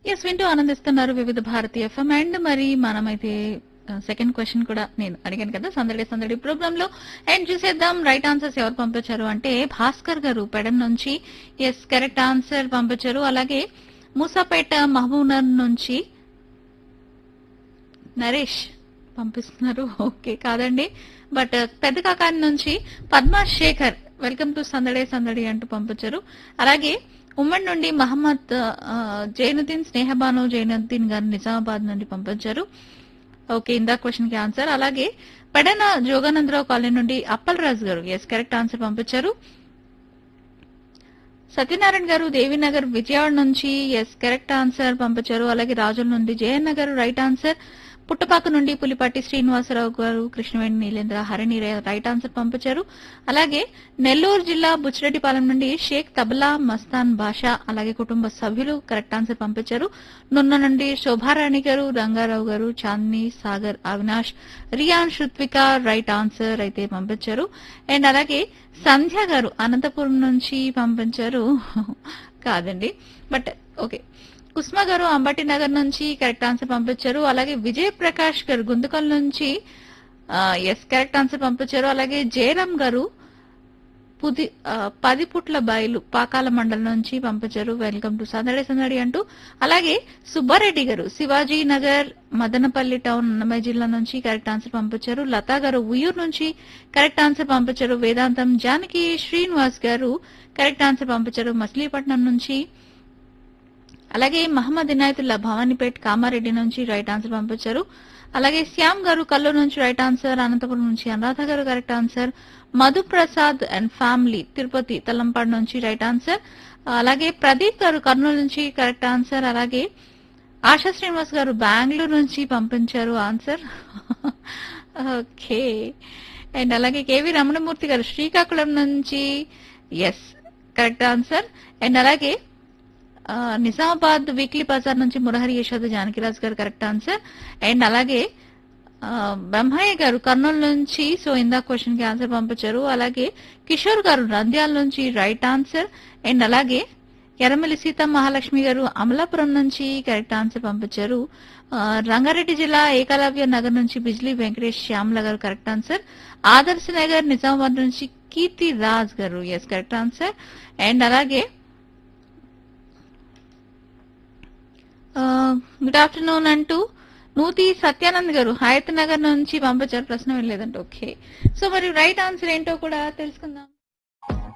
yes వింటూ ఆనందిస్తున్నారు వివిధ భారతీయ ఎఫ్ఎం అండ్ మరి మనమైతే సెకండ్ క్వశ్చన్ కూడా నేను అడిగాను కదా సందడి సందడి ప్రోగ్రామ్ లో అండ్ చూసేద్దాం రైట్ ఆన్సర్స్ ఎవరు పంపించారు అంటే భాస్కర్ గారు పెడం నుంచి ఎస్ కరెక్ట్ ఆన్సర్ పంపించారు అలాగే మూసాపేట మహబూబ్నగర్ నుంచి నరేష్ పంపిస్తున్నారు ఓకే కాదండి బట్ పెద్ద కాకాని నుంచి పద్మా శేఖర్ వెల్కమ్ టు సందడే సందడి అంటూ పంపించారు అలాగే ఉమ్మడి నుండి మహమ్మద్ ఆ, జైనుద్దీన్ స్నేహబాను జైనుద్దీన్ గారు నిజామాబాద్ నుండి పంపించారు ఓకే ఇందా క్వశ్చన్ కి ఆన్సర్ అలాగే పెడన జోగానందరావు కాలనీ నుండి అప్పల్ రాజు గారు ఎస్ కరెక్ట్ ఆన్సర్ పంపించారు సత్యనారాయణ గారు దేవీనగర్ విజయవాడ నుంచి ఎస్ కరెక్ట్ ఆన్సర్ పంపించారు అలాగే రాజుల నుండి జయన్ నగర్ రైట్ ఆన్సర్ పుట్టపాక నుండి పులిపాటి శ్రీనివాసరావు గారు కృష్ణవేణి నీలేంద్ర హరిణి రే- రైట్ ఆన్సర్ పంపించారు అలాగే నెల్లూరు జిల్లా బుచ్చిరెడ్డిపాలెం నుండి షేక్ తబలా మస్తాన్ బాషా అలాగే కుటుంబ సభ్యులు కరెక్ట్ ఆన్సర్ పంపించారు నున్న నుండి శోభారాణి గారు రంగారావు గారు చాందిని సాగర్ అవినాష్ రియాన్ శృత్విక రైట్ ఆన్సర్ అయితే పంపించారు అండ్ అలాగే సంధ్య గారు అనంతపురం నుంచి పంపించారు కాదండి బట్ ఓకే కుస్మా గారు అంబటి నగర్ నుంచి కరెక్ట్ ఆన్సర్ పంపించారు అలాగే విజయ్ ప్రకాష్ గారు గుంతకల్ నుంచి ఎస్ కరెక్ట్ ఆన్సర్ పంపించారు అలాగే జయరామ్ గారు పుది ఆ, పది పుట్ల బయలు పాకాల మండలం నుంచి పంపించారు వెల్కమ్ టు సందడి సందడి అంటూ అలాగే సుబ్బారెడ్డి గారు శివాజీ నగర్ మదనపల్లి టౌన్ అన్నమయ్య జిల్లా నుంచి కరెక్ట్ ఆన్సర్ పంపించారు లతా గారు ఉయ్యూరు నుంచి కరెక్ట్ ఆన్సర్ పంపించారు వేదాంతం జానకి శ్రీనివాస్ గారు కరెక్ట్ ఆన్సర్ పంపించారు మచిలీపట్నం నుంచి అలాగే మహమ్మద్ ఇనాయతుల్లా భవానీపేట్ కామారెడ్డి నుంచి రైట్ ఆన్సర్ పంపించారు అలాగే శ్యామ్ గారు కల్లూరు నుంచి రైట్ ఆన్సర్ అనంతపురం నుంచి Anuradha garu correct answer Madhu Prasad and family Tirupati Talampadu నుంచి రైట్ ఆన్సర్ అలాగే ప్రదీప్ గారు కర్నూలు నుంచి కరెక్ట్ ఆన్సర్ అలాగే ఆశా శ్రీనివాస్ గారు బెంగళూరు నుంచి పంపించారు ఆన్సర్ ఓకే అండ్ అలాగే కేవి రమణమూర్తి గారు శ్రీకాకుళం నుంచి ఎస్ కరెక్ట్ ఆన్సర్ అండ్ అలాగే ఆ, నిజామాబాద్ వీక్లీ బజార్ నుంచి మురహరి యశోద జానకిరాజ్ గారు కరెక్ట్ ఆన్సర్ అండ్ అలాగే ఆ, బ్రహ్మయ్య గారు కర్నూలు నుంచి సో ఇందా క్వశ్చన్ కి ఆన్సర్ పంపించారు అలాగే కిషోర్ గారు నంద్యాల నుంచి రైట్ ఆన్సర్ అండ్ అలాగే ఎర్రమల్లి సీత మహాలక్ష్మి గారు అమలాపురం నుంచి కరెక్ట్ ఆన్సర్ పంపించారు ఆ, రంగారెడ్డి జిల్లా ఏకలవ్య నగర్ నుంచి బిజ్లీ వెంకటేష్ శ్యామల గారు కరెక్ట్ ఆన్సర్ ఆదర్శ్ నగర్ నిజామాబాద్ నుంచి Keerthi Raj garu yes correct answer and అలాగే గుడ్ ఆఫ్టర్నూన్ అంటూ నూతి సత్యానంద్ గారు హయత్ నగర్ నుంచి పంపించారు ప్రశ్న వెళ్ళలేదంటే ఓకే సో మరి రైట్ ఆన్సర్ ఏంటో కూడా తెలుసుకుందాం